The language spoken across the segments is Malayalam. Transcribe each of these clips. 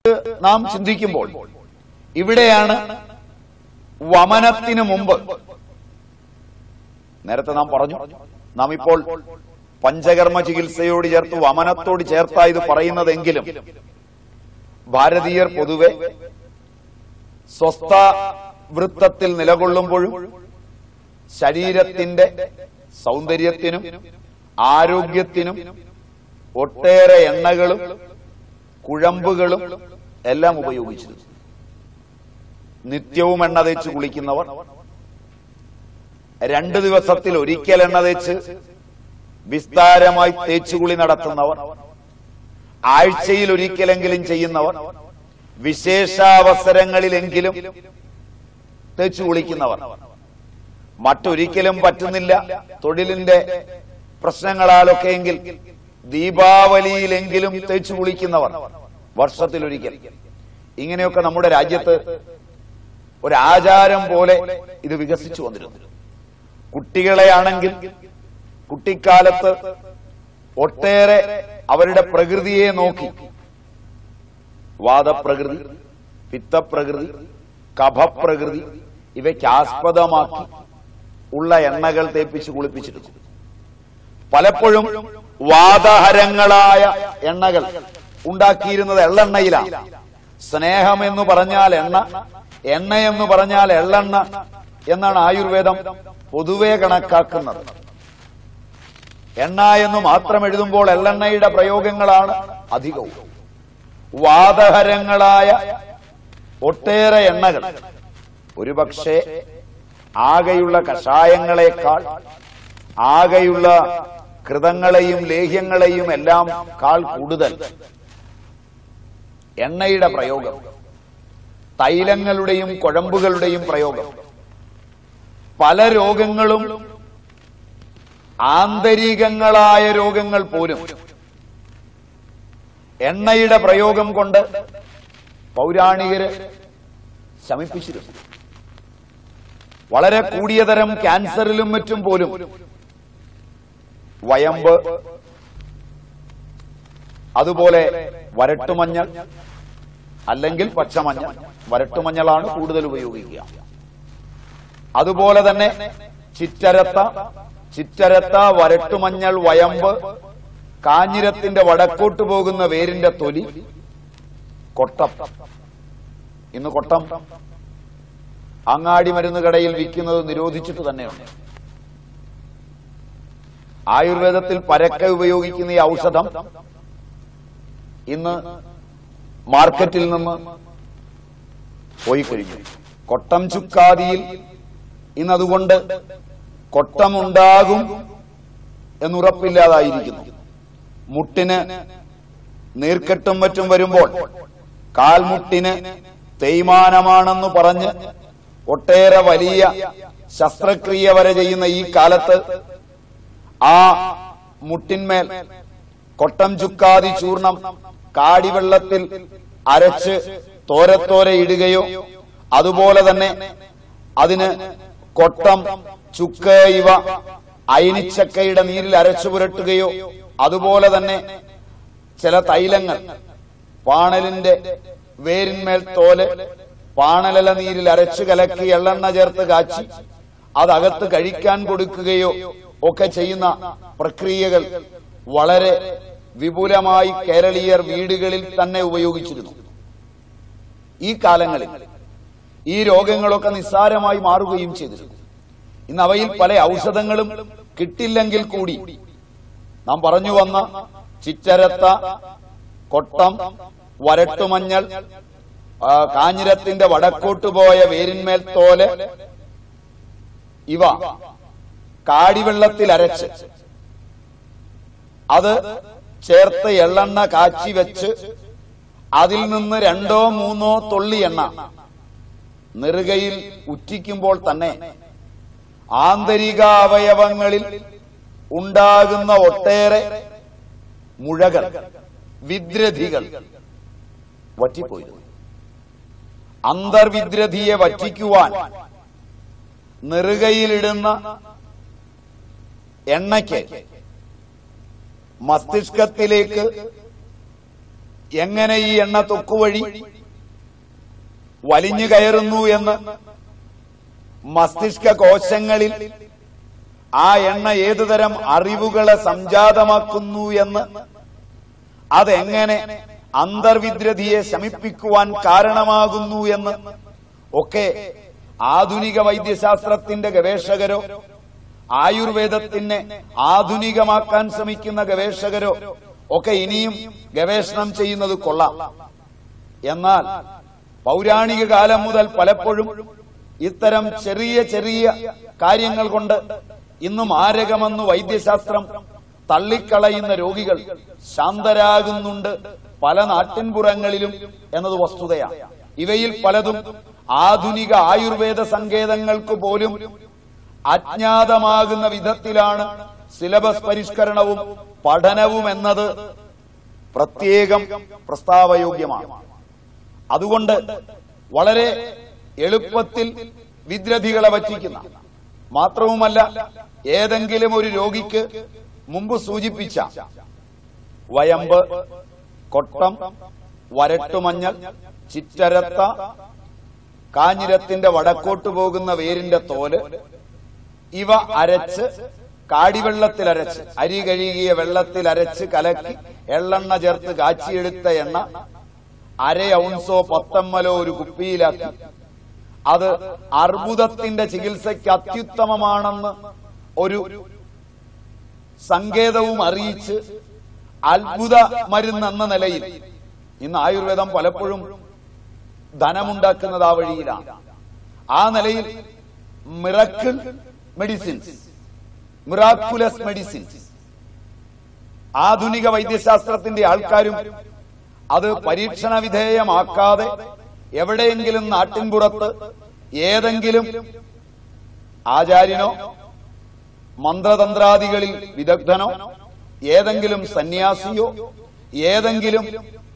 നാം ചിന്തിക്കുമ്പോൾ ഇവിടെയാണ് വമനത്തിന് മുമ്പ് നേരത്തെ നാം പറഞ്ഞു നാം ഇപ്പോൾ പഞ്ചകർമ്മ ചികിത്സയോട് ചേർത്ത് വമനത്തോട് ചേർത്താ ഇത് പറയുന്നതെങ്കിലും ഭാരതീയർ പൊതുവെ സ്വസ്ഥ വൃത്തത്തിൽ നിലകൊള്ളുമ്പോഴും ശരീരത്തിന്റെ സൗന്ദര്യത്തിനും ആരോഗ്യത്തിനും ഒട്ടേറെ എണ്ണകളും കുഴമ്പുകളും എല്ലാം ഉപയോഗിച്ചിരുന്നു നിത്യവും എണ്ണ തേച്ച് കുളിക്കുന്നവർ രണ്ടു ദിവസത്തിൽ ഒരിക്കൽ എണ്ണ തേച്ച് വിസ്താരമായി തേച്ചുകുളി നടത്തുന്നവർ ആഴ്ചയിൽ ഒരിക്കലെങ്കിലും ചെയ്യുന്നവർ വിശേഷാവസരങ്ങളിലെങ്കിലും തേച്ചു കുളിക്കുന്നവർ മറ്റൊരിക്കലും പറ്റുന്നില്ല തൊഴിലിന്റെ പ്രശ്നങ്ങളാലൊക്കെയെങ്കിൽ ദീപാവലിയിലെങ്കിലും തേച്ചു കുളിക്കുന്നവർ വർഷത്തിലൊരിക്കൽ ഇങ്ങനെയൊക്കെ നമ്മുടെ രാജ്യത്ത് ഒരു ആചാരം പോലെ ഇത് വികസിച്ചു വന്നിരുന്നു കുട്ടികളെയാണെങ്കിൽ കുട്ടിക്കാലത്ത് ഒട്ടേറെ അവരുടെ പ്രകൃതിയെ നോക്കി വാദപ്രകൃതി പിത്തപ്രകൃതി കഫപ്രകൃതി ഇവയ്ക്ക് ആസ്പദമാക്കി ഉള്ള എണ്ണകൾ തേപ്പിച്ച് കുളിപ്പിച്ചിരുന്നു പലപ്പോഴും വാദഹരങ്ങളായ എണ്ണകൾ ഉണ്ടാക്കിയിരുന്നത് എള്ളെണ്ണയിലാണ് സ്നേഹം എന്ന് പറഞ്ഞാൽ എണ്ണ എണ്ണ എന്ന് പറഞ്ഞാൽ എള്ളെണ്ണ എന്നാണ് ആയുർവേദം പൊതുവെ കണക്കാക്കുന്നത് എണ്ണ എന്ന് മാത്രം എഴുതുമ്പോൾ എള്ളെണ്ണയുടെ പ്രയോഗങ്ങളാണ് അധികവും വാദഹരങ്ങളായ ഒട്ടേറെ എണ്ണകൾ ഒരുപക്ഷെ ആകെയുള്ള കഷായങ്ങളെക്കാൾ ആകെയുള്ള കൃതങ്ങളെയും ലേഹ്യങ്ങളെയും എല്ലാം കാൾ കൂടുതൽ എണ്ണയുടെ പ്രയോഗം തൈലങ്ങളുടെയും കുഴമ്പുകളുടെയും പ്രയോഗം പല രോഗങ്ങളും ആന്തരികങ്ങളായ രോഗങ്ങൾ പോലും എണ്ണയുടെ പ്രയോഗം കൊണ്ട് പൗരാണികര് ശമിപ്പിച്ചിരുന്നു വളരെ കൂടിയ തരം ക്യാൻസറിലും മറ്റും പോലും വയമ്പ് അതുപോലെ വരട്ടുമഞ്ഞൾ അല്ലെങ്കിൽ പച്ചമഞ്ഞൾ വരട്ടുമഞ്ഞളാണ് കൂടുതൽ ഉപയോഗിക്കുക അതുപോലെ തന്നെ ചിറ്റരത്ത ചിറ്റരത്ത വരട്ടുമഞ്ഞൾ വയമ്പ് കാഞ്ഞിരത്തിന്റെ വടക്കോട്ട് പോകുന്ന വേരിന്റെ തൊലി കൊട്ടം ഇന്ന് കൊട്ടം അങ്ങാടി മരുന്ന് കടയിൽ വിൽക്കുന്നത് നിരോധിച്ചിട്ട് തന്നെയുണ്ട് ആയുർവേദത്തിൽ പരക്കെ ഉപയോഗിക്കുന്ന ഈ ഔഷധം ഇന്ന് മാർക്കറ്റിൽ നിന്ന് പോയി കഴിഞ്ഞു കൊട്ടം ചുക്കാതിയിൽ ഇന്ന് അതുകൊണ്ട് കൊട്ടമുണ്ടാകും എന്നുറപ്പില്ലാതായിരിക്കുന്നു മുട്ടിന് നീർക്കെട്ടും മറ്റും വരുമ്പോൾ കാൽമുട്ടിന് തേയ്മാനമാണെന്ന് പറഞ്ഞ് ഒട്ടേറെ വലിയ ശസ്ത്രക്രിയ വരെ ചെയ്യുന്ന ഈ കാലത്ത് ആ മുട്ടിന്മേൽ കൊട്ടം ചുക്കാതി ചൂർണം കാടിവെള്ളത്തിൽ അരച്ച് തോരത്തോരെ ഇടുകയോ അതുപോലെ തന്നെ അതിന് കൊട്ടം ചുക്ക് ഇവ അയിനിച്ചക്കയുടെ നീരിൽ അരച്ചു പുരട്ടുകയോ അതുപോലെ തന്നെ ചില തൈലങ്ങൾ പാണലിന്റെ വേരിന്മേൽ തോല് പാണലല നീരിൽ അരച്ചു കലക്കി എള്ളെണ്ണ ചേർത്ത് കാച്ചി അതകത്ത് കഴിക്കാൻ കൊടുക്കുകയോ ഒക്കെ ചെയ്യുന്ന പ്രക്രിയകൾ വളരെ വിപുലമായി കേരളീയർ വീടുകളിൽ തന്നെ ഉപയോഗിച്ചിരുന്നു ഈ കാലങ്ങളിൽ ഈ രോഗങ്ങളൊക്കെ നിസ്സാരമായി മാറുകയും ചെയ്തിരുന്നു ഇന്ന് അവയിൽ പല ഔഷധങ്ങളും കിട്ടില്ലെങ്കിൽ കൂടി നാം പറഞ്ഞു വന്ന ചിറ്റരത്ത കൊട്ടം വരട്ടുമഞ്ഞൾ ആ, കാഞ്ഞിരത്തിന്റെ വടക്കോട്ട് പോയ വേരിന്മേൽ തോല് ഇവ കാടിവെള്ളത്തിൽ അരച്ച് അത് ചേർത്ത് എള്ളെണ്ണ കാച്ചി വെച്ച് അതിൽ നിന്ന് രണ്ടോ മൂന്നോ തുള്ളി എണ്ണ നെറുകയിൽ ഉറ്റിക്കുമ്പോൾ തന്നെ ആന്തരിക അവയവങ്ങളിൽ ഉണ്ടാകുന്ന ഒട്ടേറെ മുഴകൾ വിദ്രധികൾ വറ്റിപ്പോയിരുന്നു അന്തർവിദ്രധിയെ വറ്റിക്കുവാൻ നെറുകയിലിടുന്ന എണ്ണയ്ക്ക് മസ്തിഷ്കത്തിലേക്ക് എങ്ങനെ ഈ എണ്ണ തൊക്കുവഴി വലിഞ്ഞു കയറുന്നു എന്ന് മസ്തിഷ്ക കോശങ്ങളിൽ ആ എണ്ണ ഏതുതരം അറിവുകളെ സംജാതമാക്കുന്നു എന്ന് അതെങ്ങനെ അന്തർവിദ്രതിയെ ശമിപ്പിക്കുവാൻ കാരണമാകുന്നു എന്ന് ഒക്കെ ആധുനിക വൈദ്യശാസ്ത്രത്തിന്റെ ഗവേഷകരോ ആയുർവേദത്തിനെ ആധുനികമാക്കാൻ ശ്രമിക്കുന്ന ഗവേഷകരോ ഒക്കെ ഇനിയും ഗവേഷണം ചെയ്യുന്നത് കൊള്ളാം എന്നാൽ പൗരാണിക കാലം മുതൽ പലപ്പോഴും ഇത്തരം ചെറിയ ചെറിയ കാര്യങ്ങൾ കൊണ്ട് ഇന്ന് മാരകമെന്ന് വൈദ്യശാസ്ത്രം തള്ളിക്കളയുന്ന രോഗികൾ ശാന്തരാകുന്നുണ്ട് പല നാട്ടിൻപുറങ്ങളിലും എന്നത് വസ്തുതയാണ് ഇവയിൽ പലതും ആധുനിക ആയുർവേദ സങ്കേതങ്ങൾക്ക് പോലും അജ്ഞാതമാകുന്ന വിധത്തിലാണ് സിലബസ് പരിഷ്കരണവും പഠനവും എന്നത് പ്രത്യേകം പ്രസ്താവയോഗ്യമാണ് അതുകൊണ്ട് വളരെ എളുപ്പത്തിൽ വിദ്രധികളെ വറ്റിക്കുന്ന മാത്രവുമല്ല ഏതെങ്കിലും ഒരു രോഗിക്ക് മുമ്പ് സൂചിപ്പിച്ച വയമ്പ് കൊട്ടം വരട്ടുമഞ്ഞൾ ചിറ്റരത്ത കാഞ്ഞിരത്തിന്റെ വടക്കോട്ട് പോകുന്ന വേരിന്റെ തോല് ഇവ അരച്ച് കാടിവെള്ളത്തിൽ അരച്ച് അരി കഴുകിയ വെള്ളത്തിൽ അരച്ച് കലക്കി എള്ളെണ്ണ ചേർത്ത് കാച്ചിയെടുത്ത എണ്ണ അര ഔൺസോ പത്തമ്മലോ ഒരു കുപ്പിയിലാക്കി അത് അർബുദത്തിന്റെ ചികിത്സയ്ക്ക് അത്യുത്തമമാണെന്ന് ഒരു സങ്കേതവും അറിയിച്ച് അത്ഭുത മരുന്നെന്ന നിലയിൽ ഇന്ന് ആയുർവേദം പലപ്പോഴും ധനമുണ്ടാക്കുന്നത് ആ വഴിയിലാണ് ആ നിലയിൽ മിറക്കിൾ മെഡിസിൻസ് മിറാക്കുലസ് മെഡിസിൻസ് ആധുനിക വൈദ്യശാസ്ത്രത്തിന്റെ ആൾക്കാരും അത് പരീക്ഷണ വിധേയമാക്കാതെ എവിടെയെങ്കിലും നാട്ടിൻപുറത്ത് ഏതെങ്കിലും ആചാര്യനോ മന്ത്രതന്ത്രാദികളിൽ വിദഗ്ധനോ ഏതെങ്കിലും സന്യാസിയോ ഏതെങ്കിലും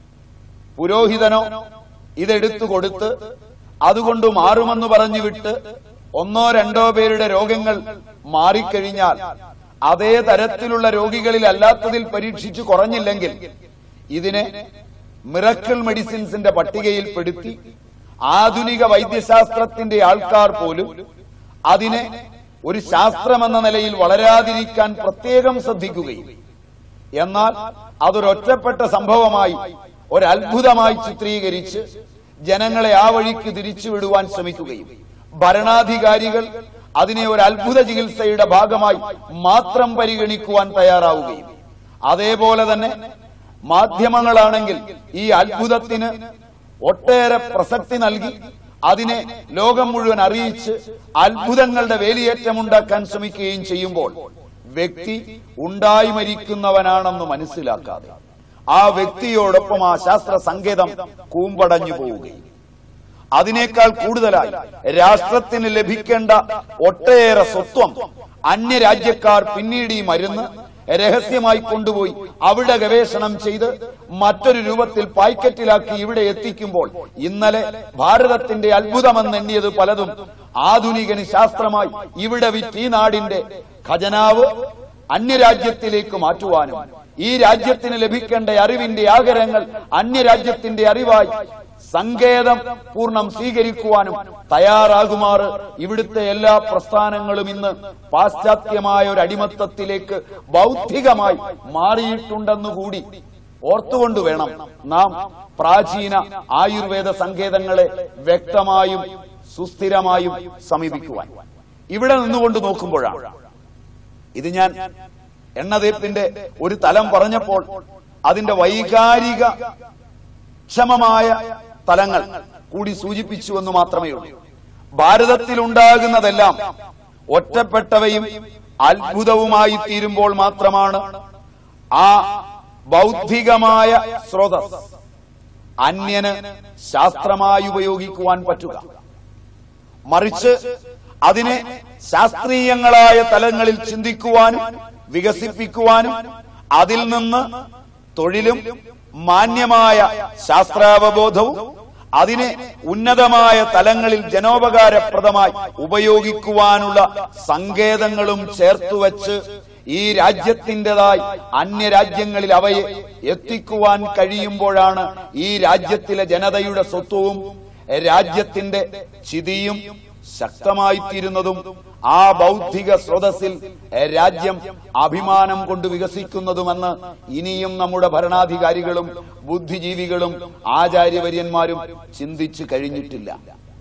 പുരോഹിതനോ ഇതെടുത്തു കൊടുത്ത് അതുകൊണ്ട് മാറുമെന്ന് പറഞ്ഞു വിട്ട് ഒന്നോ രണ്ടോ പേരുടെ രോഗങ്ങൾ മാറിക്കഴിഞ്ഞാൽ അതേ തരത്തിലുള്ള രോഗികളിൽ അല്ലാത്തതിൽ പരീക്ഷിച്ചു കുറഞ്ഞില്ലെങ്കിൽ ഇതിനെ മിറക്കിൾ മെഡിസിൻസിന്റെ പട്ടികയിൽ പെടുത്തി ആധുനിക വൈദ്യശാസ്ത്രത്തിന്റെ ആൾക്കാർ പോലും അതിനെ ഒരു ശാസ്ത്രമെന്ന നിലയിൽ വളരാതിരിക്കാൻ പ്രത്യേകം ശ്രദ്ധിക്കുകയും എന്നാൽ അതൊരൊറ്റപ്പെട്ട സംഭവമായി ഒരത്ഭുതമായി ചിത്രീകരിച്ച് ജനങ്ങളെ ആ വഴിക്ക് തിരിച്ചുവിടുവാൻ ശ്രമിക്കുകയും ഭരണാധികാരികൾ അതിനെ ഒരു അത്ഭുത ചികിത്സയുടെ ഭാഗമായി മാത്രം പരിഗണിക്കുവാൻ തയ്യാറാവുകയും അതേപോലെ തന്നെ മാധ്യമങ്ങളാണെങ്കിൽ ഈ അത്ഭുതത്തിന് ഒട്ടേറെ പ്രസക്തി നൽകി അതിനെ ലോകം മുഴുവൻ അറിയിച്ച് അത്ഭുതങ്ങളുടെ വേലിയേറ്റമുണ്ടാക്കാൻ ശ്രമിക്കുകയും ചെയ്യുമ്പോൾ വ്യക്തി ഉണ്ടായി മരിക്കുന്നവനാണെന്ന് മനസ്സിലാക്കാതെ ആ വ്യക്തിയോടൊപ്പം ആ ശാസ്ത്ര സങ്കേതം കൂമ്പടഞ്ഞു പോവുകയും അതിനേക്കാൾ കൂടുതലായി രാഷ്ട്രത്തിന് ലഭിക്കേണ്ട ഒട്ടേറെ സ്വത്വം അന്യരാജ്യക്കാർ പിന്നീട് ഈ മരുന്ന് രഹസ്യമായി കൊണ്ടുപോയി അവിടെ ഗവേഷണം ചെയ്ത് മറ്റൊരു രൂപത്തിൽ പായ്ക്കറ്റിലാക്കി ഇവിടെ എത്തിക്കുമ്പോൾ ഇന്നലെ ഭാരതത്തിന്റെ അത്ഭുതമെന്നെണ്ണിയത് പലതും ആധുനികന് ശാസ്ത്രമായി ഇവിടെ വിറ്റ് ഈ നാടിന്റെ ഖജനാവ് അന്യരാജ്യത്തിലേക്ക് മാറ്റുവാനും ഈ രാജ്യത്തിന് ലഭിക്കേണ്ട അറിവിന്റെ ആകരങ്ങൾ അന്യരാജ്യത്തിന്റെ അറിവായി സങ്കേതം പൂർണ്ണം സ്വീകരിക്കുവാനും തയ്യാറാകുമാറ് ഇവിടുത്തെ എല്ലാ പ്രസ്ഥാനങ്ങളും ഇന്ന് പാശ്ചാത്യമായ ഒരു അടിമത്തത്തിലേക്ക് ബൗദ്ധികമായി മാറിയിട്ടുണ്ടെന്നുകൂടി ഓർത്തുകൊണ്ട് വേണം നാം പ്രാചീന ആയുർവേദ സങ്കേതങ്ങളെ വ്യക്തമായും സുസ്ഥിരമായും സമീപിക്കുവാൻ ഇവിടെ നിന്നുകൊണ്ട് നോക്കുമ്പോഴാണ് ഇത് ഞാൻ എണ്ണതീർപ്പിന്റെ ഒരു തലം പറഞ്ഞപ്പോൾ അതിന്റെ വൈകാരിക ക്ഷമമായ തലങ്ങൾ കൂടി സൂചിപ്പിച്ചു എന്ന് മാത്രമേ ഉള്ളൂ ഭാരതത്തിലുണ്ടാകുന്നതെല്ലാം ഒറ്റപ്പെട്ടവയും അത്ഭുതവുമായി തീരുമ്പോൾ മാത്രമാണ് ആ ബൗദ്ധികമായ സ്രോതസ് അന്യന് ശാസ്ത്രമായി ഉപയോഗിക്കുവാൻ പറ്റുക മറിച്ച് അതിനെ ശാസ്ത്രീയങ്ങളായ തലങ്ങളിൽ ചിന്തിക്കുവാനും വികസിപ്പിക്കുവാനും അതിൽ നിന്ന് തൊഴിലും മാന്യമായ ശാസ്ത്രാവബോധവും അതിനെ ഉന്നതമായ തലങ്ങളിൽ ജനോപകാരപ്രദമായി ഉപയോഗിക്കുവാനുള്ള സങ്കേതങ്ങളും ചേർത്തുവച്ച് ഈ രാജ്യത്തിൻ്റെതായി അന്യരാജ്യങ്ങളിൽ അവയെ എത്തിക്കുവാൻ കഴിയുമ്പോഴാണ് ഈ രാജ്യത്തിലെ ജനതയുടെ സ്വത്വവും രാജ്യത്തിന്റെ ചിതിയും ശക്തമായിത്തീരുന്നതും ആ ബൗദ്ധിക സ്രോതസ്സിൽ രാജ്യം അഭിമാനം കൊണ്ട് വികസിക്കുന്നതുമെന്ന് ഇനിയും നമ്മുടെ ഭരണാധികാരികളും ബുദ്ധിജീവികളും ആചാര്യവര്യന്മാരും ചിന്തിച്ചു കഴിഞ്ഞിട്ടില്ല